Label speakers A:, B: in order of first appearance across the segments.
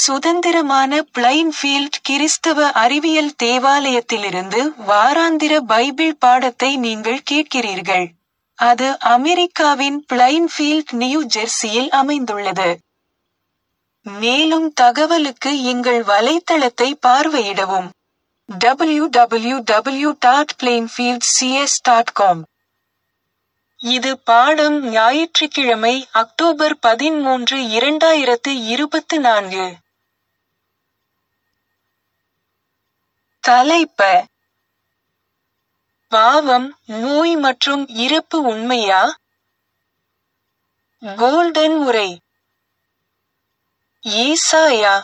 A: சுதந்திரமான பிளைன்ஃபீல்ட் கிறிஸ்தவ அறிவியல் தேவாலயத்திலிருந்து வாராந்திர பைபிள் பாடத்தை நீங்கள் கேட்கிறீர்கள். அது அமெரிக்காவின் பிளைன்ஃபீல்ட் நியூ ஜெர்சியில் அமைந்துள்ளது. மேலும் தகவலுக்கு எங்கள் வலைத்தளத்தை பார்வையிடவும். www.plainfieldcs.com இது பாடம் ஞாயிற்றுக்கிழமை அக்டோபர் பதின்மூன்று இரண்டாயிரத்து இருபத்து நான்கு. தலைப்ப பாவம் நோய் மற்றும் இறப்பு உண்மையா கோல்டன் உரை ஏசாயா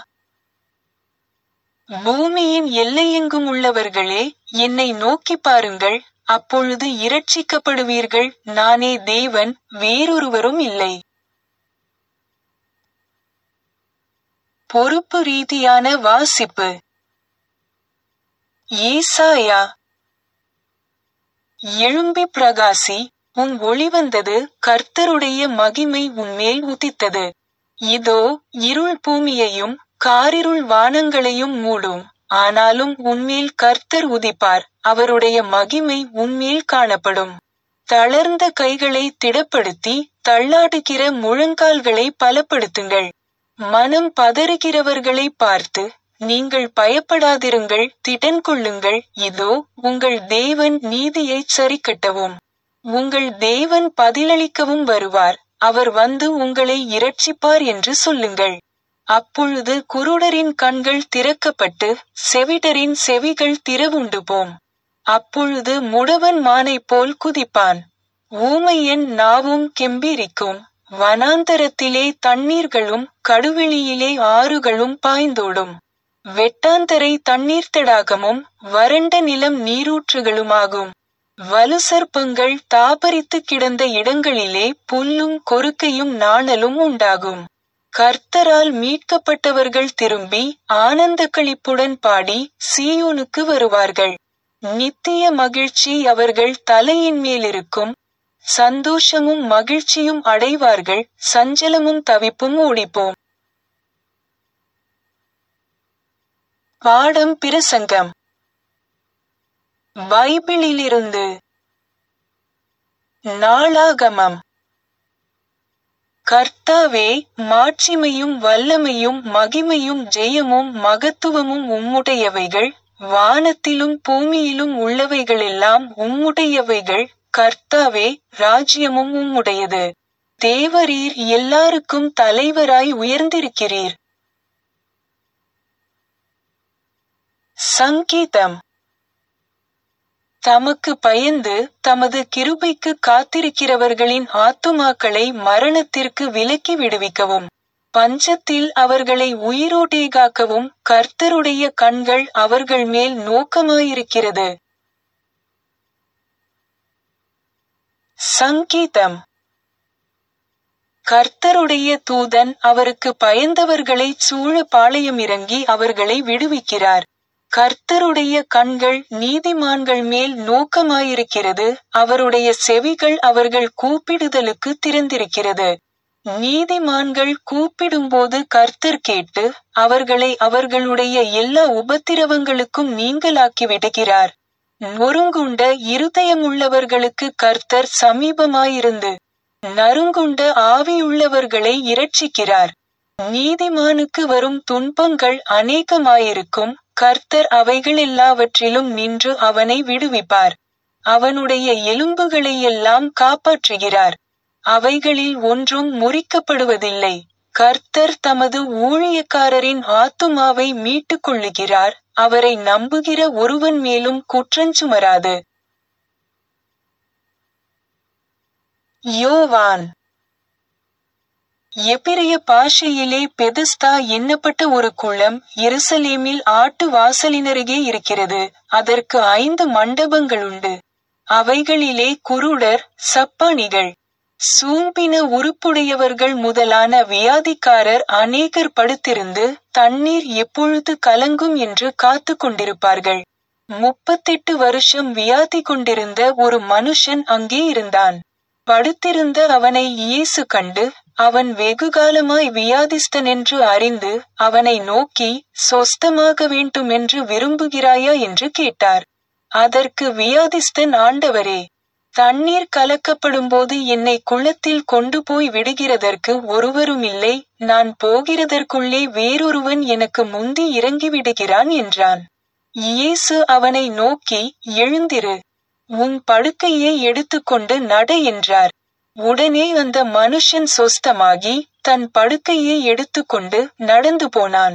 A: பூமியின் எல்லையெங்கும் உள்ளவர்களே என்னை நோக்கிப் பாருங்கள் அப்பொழுது இரட்சிக்கப்படுவீர்கள் நானே தேவன் வேறொருவரும் இல்லை பொறுப்பு ரீதியான வாசிப்பு ஏசாயா எழும்பி பிரகாசி உன் ஒளி வந்தது கர்த்தருடைய மகிமை உன்மேல் உதித்தது இதோ இருள் பூமியையும் காரிருள் வானங்களையும் மூடும் ஆனாலும் உன்மேல் கர்த்தர் உதிப்பார் அவருடைய மகிமை உன்மேல் காணப்படும் தளர்ந்த கைகளை திடப்படுத்தி தள்ளாடுகிற முழங்கால்களை பலப்படுத்துங்கள் மனம் பதறுகிறவர்களை பார்த்து நீங்கள் பயப்படாதிருங்கள் திடன் கொள்ளுங்கள் இதோ உங்கள் தேவன் நீதியைச் சரிக்கட்டவும் உங்கள் தேவன் பதிலளிக்கவும் வருவார் அவர் வந்து உங்களை இரட்சிப்பார் என்று சொல்லுங்கள் அப்பொழுது குருடரின் கண்கள் திறக்கப்பட்டு செவிடரின் செவிகள் திறவுண்டு போம் அப்பொழுது முடவன் மானைப் போல் குதிப்பான் ஊமையன் நாவும் கெம்பீரிக்கும் வனாந்தரத்திலே தண்ணீர்களும் கடுவெளியிலே ஆறுகளும் பாய்ந்தோடும் வெட்டாந்தரை தண்ணீர் தடாகமும் வறண்ட நிலம் நீரூற்றுகளுமாகும் வலுசர்ப்பங்கள் தாபரித்து கிடந்த இடங்களிலே புல்லும் கொறுக்கையும் நாணலும் உண்டாகும் கர்த்தரால் மீட்கப்பட்டவர்கள் திரும்பி ஆனந்த களிப்புடன் பாடி சீயோனுக்கு வருவார்கள் நித்திய மகிழ்ச்சி அவர்கள் தலையின் மேலிருக்கும் சந்தோஷமும் மகிழ்ச்சியும் அடைவார்கள் சஞ்சலமும் தவிப்பும் ஓடிப்போம் பாடம் பிரசங்கம் பைபிளிலிருந்து நாளாகமம் கர்த்தாவே மாட்சிமையும் வல்லமையும் மகிமையும் ஜெயமும் மகத்துவமும் உம்முடையவைகள் வானத்திலும் பூமியிலும் உள்ளவைகளெல்லாம் உம்முடையவைகள் கர்த்தாவே ராஜ்யமும் உம்முடையது தேவரீர் எல்லாருக்கும் தலைவராய் உயர்ந்திருக்கிறீர் சங்கீதம் தமக்கு பயந்து தமது கிருபைக்கு காத்திருக்கிறவர்களின் ஆத்துமாக்களை மரணத்திற்கு விலக்கி விடுவிக்கவும் பஞ்சத்தில் அவர்களை உயிரோட்டே காக்கவும் கர்த்தருடைய கண்கள் அவர்கள் மேல் நோக்கமாயிருக்கிறது சங்கீதம் கர்த்தருடைய தூதன் அவருக்கு பயந்தவர்களை சூழ பாளையம் இறங்கி அவர்களை விடுவிக்கிறார் கர்த்தருடைய கண்கள் நீதிமான்கள் மேல் நோக்கமாயிருக்கிறது அவருடைய செவிகள் அவர்கள் கூப்பிடுதலுக்கு திறந்திருக்கிறது நீதிமான்கள் கூப்பிடும்போது கர்த்தர் கேட்டு அவர்களை அவர்களுடைய எல்லா உபத்திரவங்களுக்கும் நீங்களாக்கி விடுகிறார் நொறுங்குண்ட இருதயமுள்ளவர்களுக்கு கர்த்தர் சமீபமாயிருந்து நறுங்குண்ட ஆவியுள்ளவர்களை இரட்சிக்கிறார் நீதிமானுக்கு வரும் துன்பங்கள் அநேகமாயிருக்கும் கர்த்தர் அவைகள் எல்லாவற்றிலும் நின்று அவனை விடுவிப்பார் அவனுடைய எலும்புகளையெல்லாம் காப்பாற்றுகிறார் அவைகளில் ஒன்றும் முறிக்கப்படுவதில்லை கர்த்தர் தமது ஊழியக்காரரின் ஆத்துமாவை மீட்டுக் கொள்ளுகிறார் அவரை நம்புகிற ஒருவன் மேலும் குற்றஞ்சுமராது யோவான் எபிரிய பாஷையிலே பெதஸ்தா எண்ணப்பட்ட ஒரு குளம் எருசலேமில் ஆட்டு வாசலினருகே இருக்கிறது அதற்கு ஐந்து மண்டபங்களுண்டு அவைகளிலே குருடர் சப்பானிகள் சூம்பின உறுப்புடையவர்கள் முதலான வியாதிக்காரர் அநேகர் படுத்திருந்து தண்ணீர் எப்பொழுது கலங்கும் என்று காத்து கொண்டிருப்பார்கள் முப்பத்தெட்டு வருஷம் வியாதி கொண்டிருந்த ஒரு மனுஷன் அங்கே இருந்தான் படுத்திருந்த அவனை இயேசு கண்டு அவன் வெகுகாலமாய் வியாதிஸ்தனென்று அறிந்து அவனை நோக்கி சொஸ்தமாக வேண்டுமென்று விரும்புகிறாயா என்று கேட்டார் அதற்கு வியாதிஸ்தன் ஆண்டவரே தண்ணீர் கலக்கப்படும்போது என்னை குளத்தில் கொண்டு போய் விடுகிறதற்கு ஒருவருமில்லை நான் போகிறதற்குள்ளே வேறொருவன் எனக்கு முந்தி இறங்கிவிடுகிறான் என்றான் இயேசு அவனை நோக்கி எழுந்திரு உன் படுக்கையை எடுத்துக்கொண்டு நட என்றார் உடனே அந்த மனுஷன் சொஸ்தமாகி தன் படுக்கையை எடுத்துக்கொண்டு நடந்து போனான்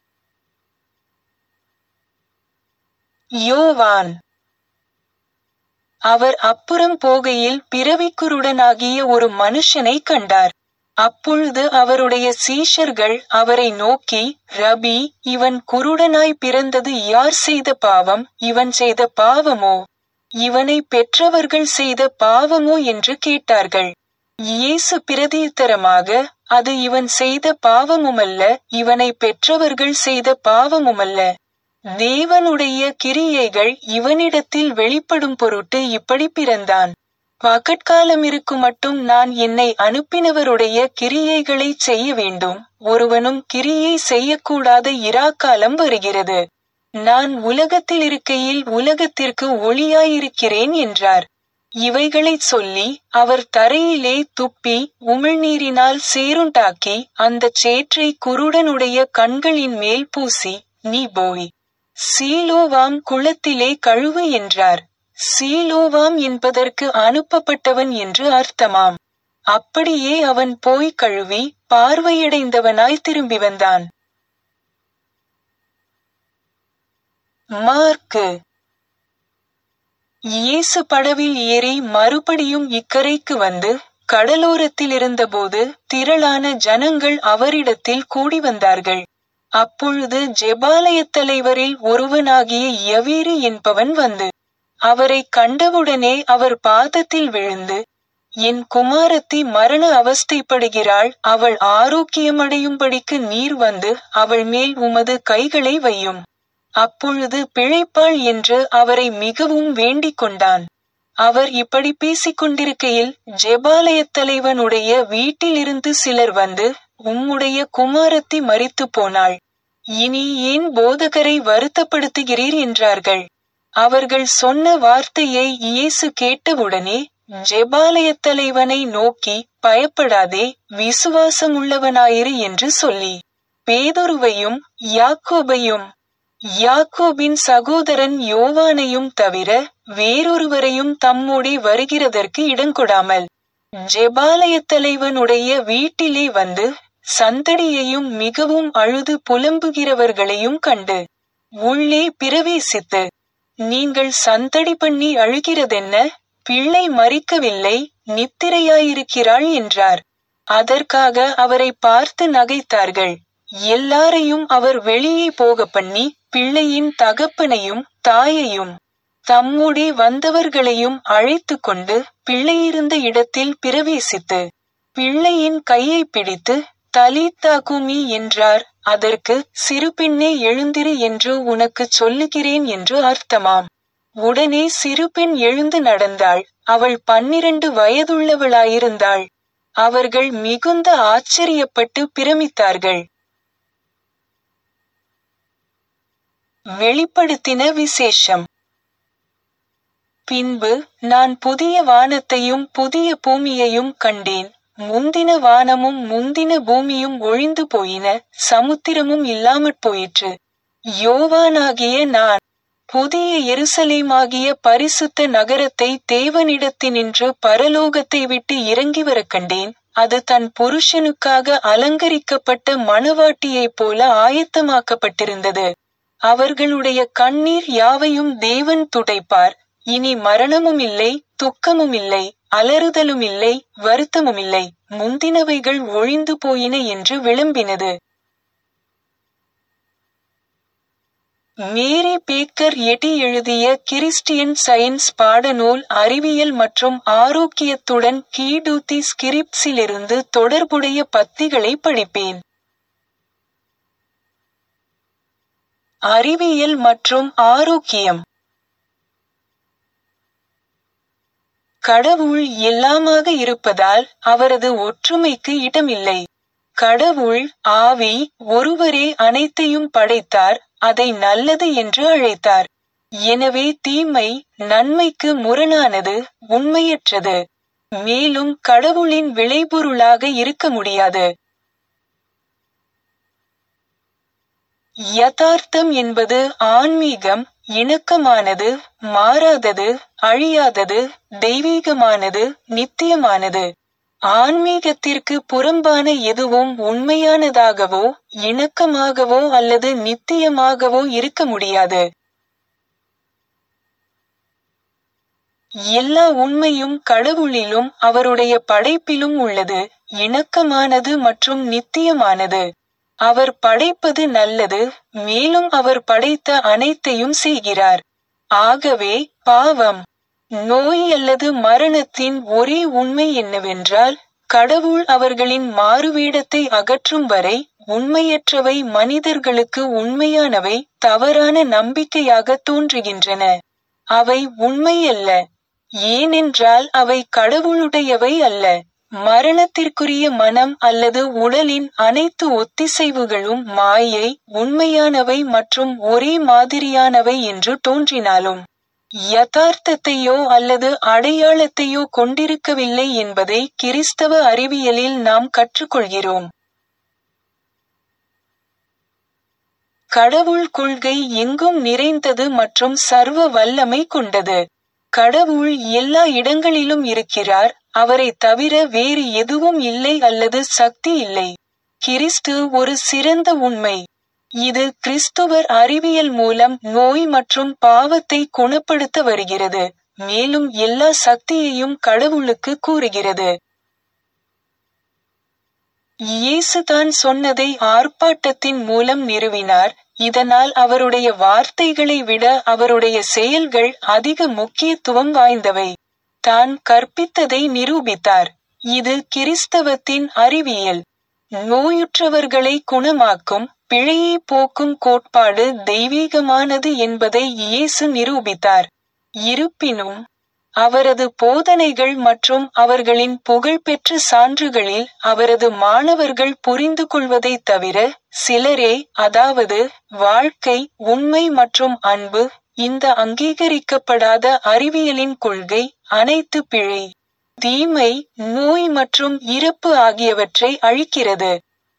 A: யோவான் அவர் அப்புறம் போகையில் பிறவிக்குருடனாகிய ஒரு மனுஷனை கண்டார் அப்பொழுது அவருடைய சீஷர்கள் அவரை நோக்கி ரபி இவன் குருடனாய் பிறந்தது யார் செய்த பாவம் இவன் செய்த பாவமோ இவனை பெற்றவர்கள் செய்த பாவமோ என்று கேட்டார்கள் இயேசு பிரதியுத்தரமாக அது இவன் செய்த பாவமுமல்ல இவனை பெற்றவர்கள் செய்த பாவமுமல்ல தேவனுடைய கிரியைகள் இவனிடத்தில் வெளிப்படும் பொருட்டு இப்படி பிறந்தான் பகற்காலம் இருக்கும் மட்டும் நான் என்னை அனுப்பினவருடைய கிரியைகளை செய்ய வேண்டும் ஒருவனும் கிரியை செய்யக்கூடாத இராக்காலம் வருகிறது நான் உலகத்தில் இருக்கையில் உலகத்திற்கு ஒளியாயிருக்கிறேன் என்றார் இவைகளைச் சொல்லி அவர் தரையிலே துப்பி உமிழ்நீரினால் சேருண்டாக்கி அந்தச் சேற்றை குருடனுடைய கண்களின் மேல் பூசி நீ போய் சீலோவாம் குளத்திலே கழுவு என்றார் சீலோவாம் என்பதற்கு அனுப்பப்பட்டவன் என்று அர்த்தமாம் அப்படியே அவன் போய் கழுவி பார்வையடைந்தவனாய் திரும்பி வந்தான் மார்க்கு இயேசு படவில் ஏறி மறுபடியும் இக்கரைக்கு வந்து கடலோரத்தில் இருந்தபோது திரளான ஜனங்கள் அவரிடத்தில் கூடி வந்தார்கள் அப்பொழுது ஜெபாலயத் தலைவரில் ஒருவனாகிய யவீரு என்பவன் வந்து அவரை கண்டவுடனே அவர் பாதத்தில் விழுந்து என் குமாரத்தி மரண அவஸ்தைப்படுகிறாள் அவள் ஆரோக்கியமடையும்படிக்கு நீர் வந்து அவள் மேல் உமது கைகளை வையும் அப்பொழுது பிழைப்பாள் என்று அவரை மிகவும் வேண்டிக் கொண்டான் அவர் இப்படி பேசிக் கொண்டிருக்கையில் ஜெபாலயத் தலைவனுடைய வீட்டிலிருந்து சிலர் வந்து உம்முடைய குமாரத்தி மரித்து போனாள் இனி ஏன் போதகரை வருத்தப்படுத்துகிறீர் என்றார்கள் அவர்கள் சொன்ன வார்த்தையை இயேசு கேட்டவுடனே ஜெபாலயத் தலைவனை நோக்கி பயப்படாதே விசுவாசமுள்ளவனாயிரு என்று சொல்லி பேதுருவையும் யாக்கோபையும் யாக்கோபின் சகோதரன் யோவானையும் தவிர வேறொருவரையும் தம்மோடே வருகிறதற்கு இடங்கொடாமல் ஜெபாலயத் தலைவனுடைய வீட்டிலே வந்து சந்தடியையும் மிகவும் அழுது புலம்புகிறவர்களையும் கண்டு உள்ளே பிரவேசித்து நீங்கள் சந்தடி பண்ணி அழுகிறதென்ன பிள்ளை மறிக்கவில்லை நித்திரையாயிருக்கிறாள் என்றார் அதற்காக அவரை பார்த்து நகைத்தார்கள் எல்லாரையும் அவர் வெளியே போக பண்ணி பிள்ளையின் தகப்பனையும் தாயையும் தம்முடே வந்தவர்களையும் அழைத்து கொண்டு பிள்ளையிருந்த இடத்தில் பிரவேசித்து பிள்ளையின் கையை பிடித்து தலித்தாகுமி என்றார் அதற்கு சிறு பெண்ணே எழுந்திரு என்று உனக்குச் சொல்லுகிறேன் என்று அர்த்தமாம் உடனே சிறு பெண் எழுந்து நடந்தாள் அவள் பன்னிரண்டு வயதுள்ளவளாயிருந்தாள் அவர்கள் மிகுந்த ஆச்சரியப்பட்டு பிரமித்தார்கள் வெளிப்படுத்தின விசேஷம் பின்பு நான் புதிய வானத்தையும் புதிய பூமியையும் கண்டேன் முந்தின வானமும் முந்தின பூமியும் ஒழிந்து போயின சமுத்திரமும் இல்லாமற் போயிற்று யோவானாகிய நான் புதிய எருசலேமாகிய பரிசுத்த நகரத்தை தேவனிடத்தினின்று பரலோகத்தை விட்டு இறங்கி வர கண்டேன் அது தன் புருஷனுக்காக அலங்கரிக்கப்பட்ட மணவாட்டியைப் போல ஆயத்தமாக்கப்பட்டிருந்தது அவர்களுடைய கண்ணீர் யாவையும் தேவன் துடைப்பார் இனி மரணமும் இல்லை துக்கமும் இல்லை அலறுதலும் இல்லை வருத்தமும் இல்லை முந்தினவைகள் ஒழிந்து போயின என்று விளம்பினது மேரி பேக்கர் எட்டி எழுதிய கிறிஸ்டியன் சயின்ஸ் பாடநூல் அறிவியல் மற்றும் ஆரோக்கியத்துடன் கீடூத்தி ஸ்கிரிப்ஸிலிருந்து தொடர்புடைய பத்திகளை படிப்பேன் அறிவியல் மற்றும் ஆரோக்கியம் கடவுள் எல்லாமாக இருப்பதால் அவரது ஒற்றுமைக்கு இடமில்லை கடவுள் ஆவி ஒருவரே அனைத்தையும் படைத்தார் அதை நல்லது என்று அழைத்தார் எனவே தீமை நன்மைக்கு முரணானது உண்மையற்றது மேலும் கடவுளின் விளைபொருளாக இருக்க முடியாது யதார்த்தம் என்பது ஆன்மீகம் இணக்கமானது மாறாதது அழியாதது தெய்வீகமானது நித்தியமானது ஆன்மீகத்திற்கு புறம்பான எதுவும் உண்மையானதாகவோ இணக்கமாகவோ அல்லது நித்தியமாகவோ இருக்க முடியாது எல்லா உண்மையும் கடவுளிலும் அவருடைய படைப்பிலும் உள்ளது இணக்கமானது மற்றும் நித்தியமானது அவர் படைப்பது நல்லது மேலும் அவர் படைத்த அனைத்தையும் செய்கிறார் ஆகவே பாவம் நோய் அல்லது மரணத்தின் ஒரே உண்மை என்னவென்றால் கடவுள் அவர்களின் மாறுவேடத்தை அகற்றும் வரை உண்மையற்றவை மனிதர்களுக்கு உண்மையானவை தவறான நம்பிக்கையாக தோன்றுகின்றன அவை உண்மையல்ல ஏனென்றால் அவை கடவுளுடையவை அல்ல மரணத்திற்குரிய மனம் அல்லது உடலின் அனைத்து ஒத்திசைவுகளும் மாயை உண்மையானவை மற்றும் ஒரே மாதிரியானவை என்று தோன்றினாலும் யதார்த்தத்தையோ அல்லது அடையாளத்தையோ கொண்டிருக்கவில்லை என்பதை கிறிஸ்தவ அறிவியலில் நாம் கற்றுக்கொள்கிறோம் கடவுள் கொள்கை எங்கும் நிறைந்தது மற்றும் சர்வ வல்லமை கொண்டது கடவுள் எல்லா இடங்களிலும் இருக்கிறார் அவரை தவிர வேறு எதுவும் இல்லை அல்லது சக்தி இல்லை கிறிஸ்து ஒரு சிறந்த உண்மை இது கிறிஸ்துவர் அறிவியல் மூலம் நோய் மற்றும் பாவத்தை குணப்படுத்த வருகிறது மேலும் எல்லா சக்தியையும் கடவுளுக்கு கூறுகிறது இயேசு தான் சொன்னதை ஆர்ப்பாட்டத்தின் மூலம் நிறுவினார் இதனால் அவருடைய வார்த்தைகளை விட அவருடைய செயல்கள் அதிக முக்கியத்துவம் வாய்ந்தவை தான் கற்பித்ததை நிரூபித்தார் இது கிறிஸ்தவத்தின் அறிவியல் நோயுற்றவர்களை குணமாக்கும் பிழையை போக்கும் கோட்பாடு தெய்வீகமானது என்பதை இயேசு நிரூபித்தார் இருப்பினும் அவரது போதனைகள் மற்றும் அவர்களின் புகழ்பெற்ற சான்றுகளில் அவரது மாணவர்கள் புரிந்து கொள்வதைத் தவிர சிலரே அதாவது வாழ்க்கை உண்மை மற்றும் அன்பு இந்த அங்கீகரிக்கப்படாத அறிவியலின் கொள்கை அனைத்து பிழை தீமை நோய் மற்றும் இறப்பு ஆகியவற்றை அழிக்கிறது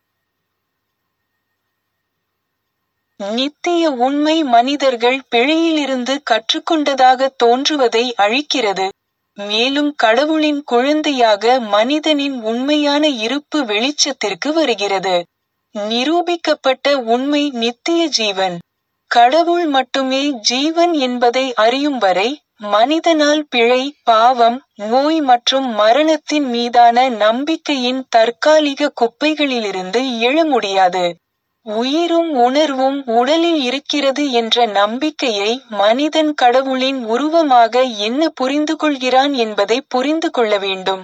A: நித்திய உண்மை மனிதர்கள் பிழையிலிருந்து கற்றுக்கொண்டதாக தோன்றுவதை அழிக்கிறது மேலும் கடவுளின் குழந்தையாக மனிதனின் உண்மையான இருப்பு வெளிச்சத்திற்கு வருகிறது நிரூபிக்கப்பட்ட உண்மை நித்திய ஜீவன் கடவுள் மட்டுமே ஜீவன் என்பதை அறியும் வரை மனிதனால் பிழை பாவம் நோய் மற்றும் மரணத்தின் மீதான நம்பிக்கையின் தற்காலிக குப்பைகளிலிருந்து எழ முடியாது உயிரும் உணர்வும் உடலில் இருக்கிறது என்ற நம்பிக்கையை மனிதன் கடவுளின் உருவமாக என்ன புரிந்து கொள்கிறான் என்பதை புரிந்து கொள்ள வேண்டும்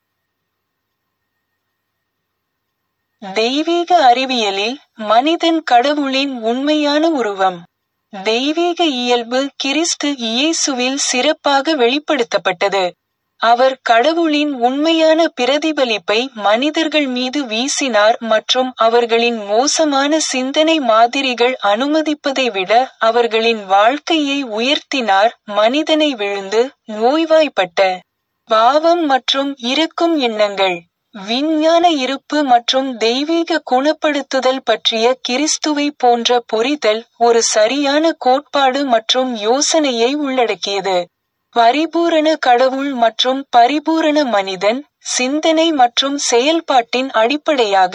A: தெய்வீக அறிவியலில் மனிதன் கடவுளின் உண்மையான உருவம் தெய்வீக இயல்பு கிறிஸ்து இயேசுவில் சிறப்பாக வெளிப்படுத்தப்பட்டது அவர் கடவுளின் உண்மையான பிரதிபலிப்பை மனிதர்கள் மீது வீசினார் மற்றும் அவர்களின் மோசமான சிந்தனை மாதிரிகள் அனுமதிப்பதை விட அவர்களின் வாழ்க்கையை உயர்த்தினார் மனிதனை விழுந்து நோய்வாய்ப்பட்ட பாவம் மற்றும் இறக்கும் எண்ணங்கள் விஞ்ஞான இருப்பு மற்றும் தெய்வீக குணப்படுத்துதல் பற்றிய கிறிஸ்துவை போன்ற புரிதல் ஒரு சரியான கோட்பாடு மற்றும் யோசனையை உள்ளடக்கியது பரிபூரண கடவுள் மற்றும் பரிபூரண மனிதன் சிந்தனை மற்றும் செயல்பாட்டின் அடிப்படையாக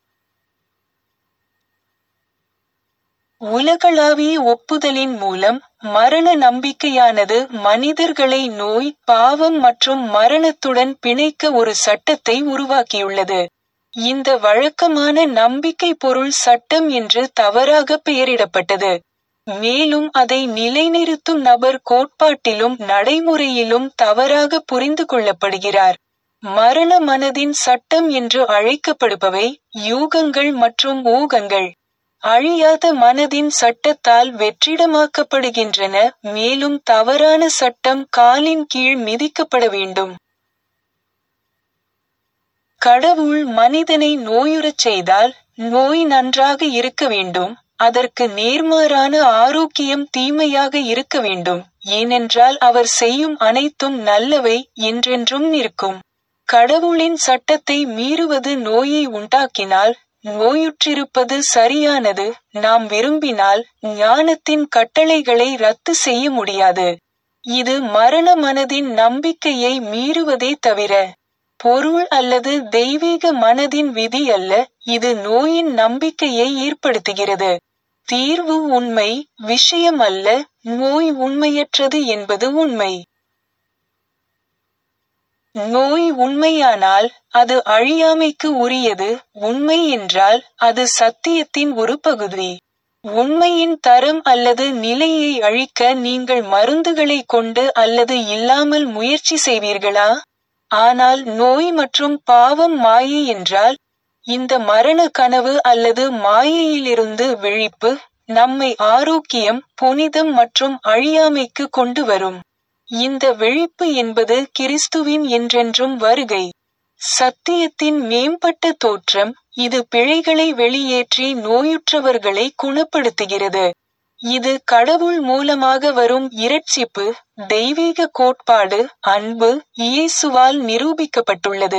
A: உலகளாவிய ஒப்புதலின் மூலம் மரண நம்பிக்கையானது மனிதர்களை நோய் பாவம் மற்றும் மரணத்துடன் பிணைக்க ஒரு சட்டத்தை உருவாக்கியுள்ளது இந்த வழக்கமான நம்பிக்கை பொருள் சட்டம் என்று தவறாக பெயரிடப்பட்டது மேலும் அதை நிலைநிறுத்தும் நபர் கோட்பாட்டிலும் நடைமுறையிலும் தவறாக புரிந்து கொள்ளப்படுகிறார் மரண மனதின் சட்டம் என்று அழைக்கப்படுபவை யூகங்கள் மற்றும் ஊகங்கள் அழியாத மனதின் சட்டத்தால் வெற்றிடமாக்கப்படுகின்றன மேலும் தவறான சட்டம் காலின் கீழ் மிதிக்கப்பட வேண்டும் கடவுள் மனிதனை நோயுறச் செய்தால் நோய் நன்றாக இருக்க வேண்டும் அதற்கு நேர்மாறான ஆரோக்கியம் தீமையாக இருக்க வேண்டும் ஏனென்றால் அவர் செய்யும் அனைத்தும் நல்லவை என்றென்றும் நிற்கும் கடவுளின் சட்டத்தை மீறுவது நோயை உண்டாக்கினால் நோயுற்றிருப்பது சரியானது நாம் விரும்பினால் ஞானத்தின் கட்டளைகளை ரத்து செய்ய முடியாது இது மரண மனதின் நம்பிக்கையை மீறுவதே தவிர பொருள் அல்லது தெய்வீக மனதின் விதி அல்ல இது நோயின் நம்பிக்கையை ஏற்படுத்துகிறது தீர்வு உண்மை விஷயம் அல்ல நோய் உண்மையற்றது என்பது உண்மை நோய் உண்மையானால் அது அழியாமைக்கு உரியது உண்மை என்றால் அது சத்தியத்தின் ஒரு பகுதி உண்மையின் தரம் அல்லது நிலையை அழிக்க நீங்கள் மருந்துகளை கொண்டு அல்லது இல்லாமல் முயற்சி செய்வீர்களா ஆனால் நோய் மற்றும் பாவம் மாயை என்றால் இந்த மரண கனவு அல்லது மாயையிலிருந்து விழிப்பு நம்மை ஆரோக்கியம் புனிதம் மற்றும் அழியாமைக்கு கொண்டு வரும் இந்த விழிப்பு என்பது கிறிஸ்துவின் என்றென்றும் வருகை சத்தியத்தின் மேம்பட்ட தோற்றம் இது பிழைகளை வெளியேற்றி நோயுற்றவர்களை குணப்படுத்துகிறது இது கடவுள் மூலமாக வரும் இரட்சிப்பு தெய்வீக கோட்பாடு அன்பு இயேசுவால் நிரூபிக்கப்பட்டுள்ளது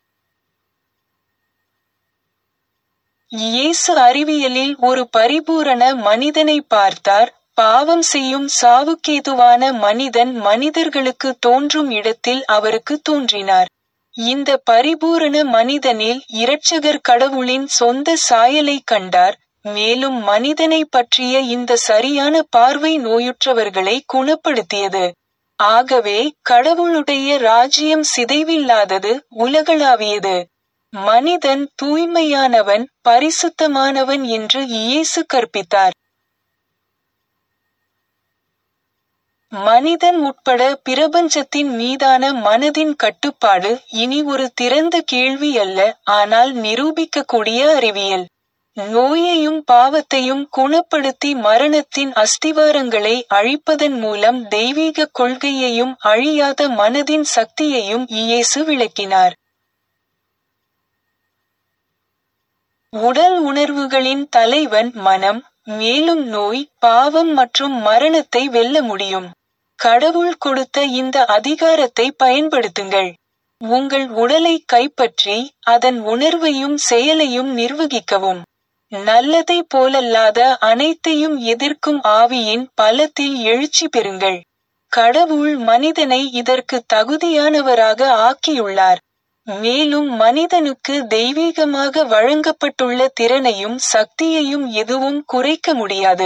A: இயேசு அறிவியலில் ஒரு பரிபூரண மனிதனை பார்த்தார் பாவம் செய்யும் சாவுக்கேதுவான மனிதன் மனிதர்களுக்கு தோன்றும் இடத்தில் அவருக்கு தோன்றினார் இந்த பரிபூரண மனிதனில் இரட்சகர் கடவுளின் சொந்த சாயலை கண்டார் மேலும் மனிதனை பற்றிய இந்த சரியான பார்வை நோயுற்றவர்களை குணப்படுத்தியது ஆகவே கடவுளுடைய ராஜ்யம் சிதைவில்லாதது உலகளாவியது மனிதன் தூய்மையானவன் பரிசுத்தமானவன் என்று இயேசு கற்பித்தார் மனிதன் உட்பட பிரபஞ்சத்தின் மீதான மனதின் கட்டுப்பாடு இனி ஒரு திறந்த கேள்வி அல்ல ஆனால் நிரூபிக்கக்கூடிய அறிவியல் நோயையும் பாவத்தையும் குணப்படுத்தி மரணத்தின் அஸ்திவாரங்களை அழிப்பதன் மூலம் தெய்வீக கொள்கையையும் அழியாத மனதின் சக்தியையும் இயேசு விளக்கினார் உடல் உணர்வுகளின் தலைவன் மனம் மேலும் நோய் பாவம் மற்றும் மரணத்தை வெல்ல முடியும் கடவுள் கொடுத்த இந்த அதிகாரத்தை பயன்படுத்துங்கள் உங்கள் உடலை கைப்பற்றி அதன் உணர்வையும் செயலையும் நிர்வகிக்கவும் நல்லதை போலல்லாத அனைத்தையும் எதிர்க்கும் ஆவியின் பலத்தில் எழுச்சி பெறுங்கள் கடவுள் மனிதனை இதற்கு தகுதியானவராக ஆக்கியுள்ளார் மேலும் மனிதனுக்கு தெய்வீகமாக வழங்கப்பட்டுள்ள திறனையும் சக்தியையும் எதுவும் குறைக்க முடியாது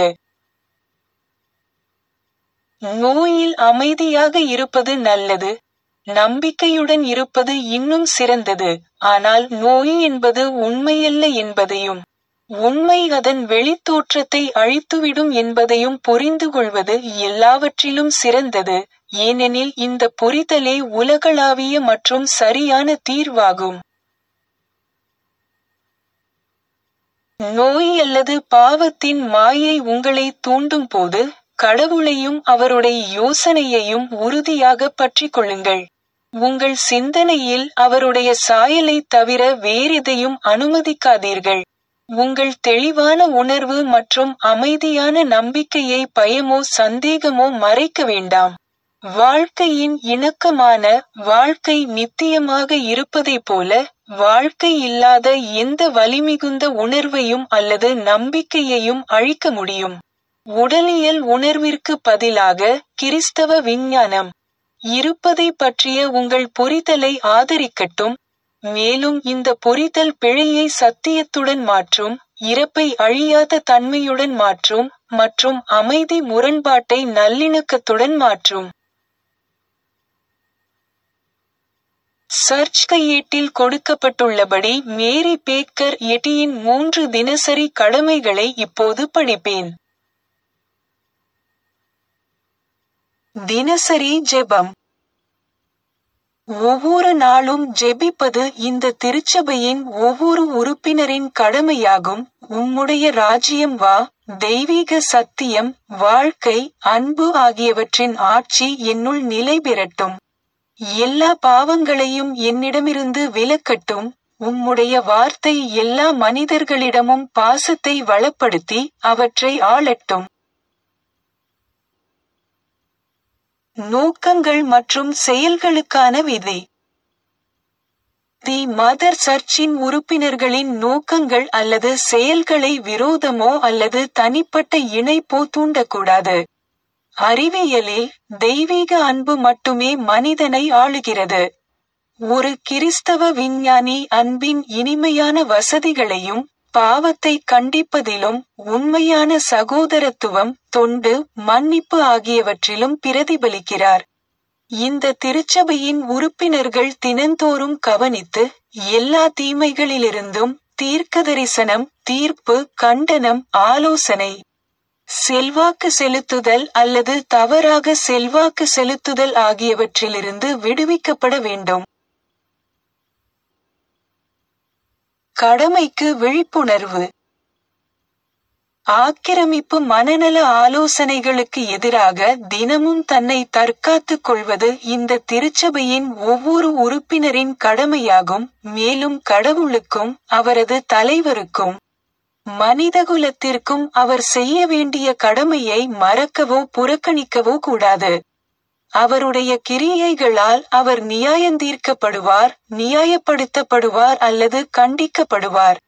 A: நோயில் அமைதியாக இருப்பது நல்லது நம்பிக்கையுடன் இருப்பது இன்னும் சிறந்தது ஆனால் நோய் என்பது உண்மையல்ல என்பதையும் உண்மை அதன் வெளித்தோற்றத்தை அழித்துவிடும் என்பதையும் புரிந்து கொள்வது எல்லாவற்றிலும் சிறந்தது ஏனெனில் இந்த புரிதலே உலகளாவிய மற்றும் சரியான தீர்வாகும் நோய் அல்லது பாவத்தின் மாயை உங்களை தூண்டும் போது கடவுளையும் அவருடைய யோசனையையும் உறுதியாக பற்றிக் கொள்ளுங்கள் உங்கள் சிந்தனையில் அவருடைய சாயலை தவிர வேறெதையும் அனுமதிக்காதீர்கள் உங்கள் தெளிவான உணர்வு மற்றும் அமைதியான நம்பிக்கையை பயமோ சந்தேகமோ மறைக்க வேண்டாம் வாழ்க்கையின் இணக்கமான வாழ்க்கை நித்தியமாக இருப்பதைப் போல வாழ்க்கை இல்லாத எந்த வலிமிகுந்த உணர்வையும் அல்லது நம்பிக்கையையும் அழிக்க முடியும் உடலியல் உணர்விற்கு பதிலாக கிறிஸ்தவ விஞ்ஞானம் இருப்பதை பற்றிய உங்கள் புரிதலை ஆதரிக்கட்டும் மேலும் இந்த புரிதல் பிழையை சத்தியத்துடன் மாற்றும் இறப்பை அழியாத தன்மையுடன் மாற்றும் மற்றும் அமைதி முரண்பாட்டை நல்லிணக்கத்துடன் மாற்றும் சர்ச் கையேட்டில் கொடுக்கப்பட்டுள்ளபடி மேரி பேக்கர் எட்டியின் மூன்று தினசரி கடமைகளை இப்போது படிப்பேன் தினசரி ஜெபம் ஒவ்வொரு நாளும் ஜெபிப்பது இந்த திருச்சபையின் ஒவ்வொரு உறுப்பினரின் கடமையாகும் உம்முடைய ராஜ்யம் வா தெய்வீக சத்தியம் வாழ்க்கை அன்பு ஆகியவற்றின் ஆட்சி என்னுள் நிலை பெறட்டும் எல்லா பாவங்களையும் என்னிடமிருந்து விலக்கட்டும் உம்முடைய வார்த்தை எல்லா மனிதர்களிடமும் பாசத்தை வளப்படுத்தி அவற்றை ஆளட்டும் நோக்கங்கள் மற்றும் செயல்களுக்கான விதி தி மதர் சர்ச்சின் உறுப்பினர்களின் நோக்கங்கள் அல்லது செயல்களை விரோதமோ அல்லது தனிப்பட்ட இணைப்போ தூண்டக்கூடாது அறிவியலில் தெய்வீக அன்பு மட்டுமே மனிதனை ஆளுகிறது ஒரு கிறிஸ்தவ விஞ்ஞானி அன்பின் இனிமையான வசதிகளையும் பாவத்தை கண்டிப்பதிலும் உண்மையான சகோதரத்துவம் தொண்டு மன்னிப்பு ஆகியவற்றிலும் பிரதிபலிக்கிறார் இந்த திருச்சபையின் உறுப்பினர்கள் தினந்தோறும் கவனித்து எல்லா தீமைகளிலிருந்தும் தீர்க்கதரிசனம் தீர்ப்பு கண்டனம் ஆலோசனை செல்வாக்கு செலுத்துதல் அல்லது தவறாக செல்வாக்கு செலுத்துதல் ஆகியவற்றிலிருந்து விடுவிக்கப்பட வேண்டும் கடமைக்கு விழிப்புணர்வு ஆக்கிரமிப்பு மனநல ஆலோசனைகளுக்கு எதிராக தினமும் தன்னை தற்காத்துக் கொள்வது இந்த திருச்சபையின் ஒவ்வொரு உறுப்பினரின் கடமையாகும் மேலும் கடவுளுக்கும் அவரது தலைவருக்கும் மனிதகுலத்திற்கும் அவர் செய்ய வேண்டிய கடமையை மறக்கவோ புறக்கணிக்கவோ கூடாது அவருடைய கிரியைகளால் அவர் நியாயந்தீர்க்கப்படுவார் நியாயப்படுத்தப்படுவார் அல்லது கண்டிக்கப்படுவார்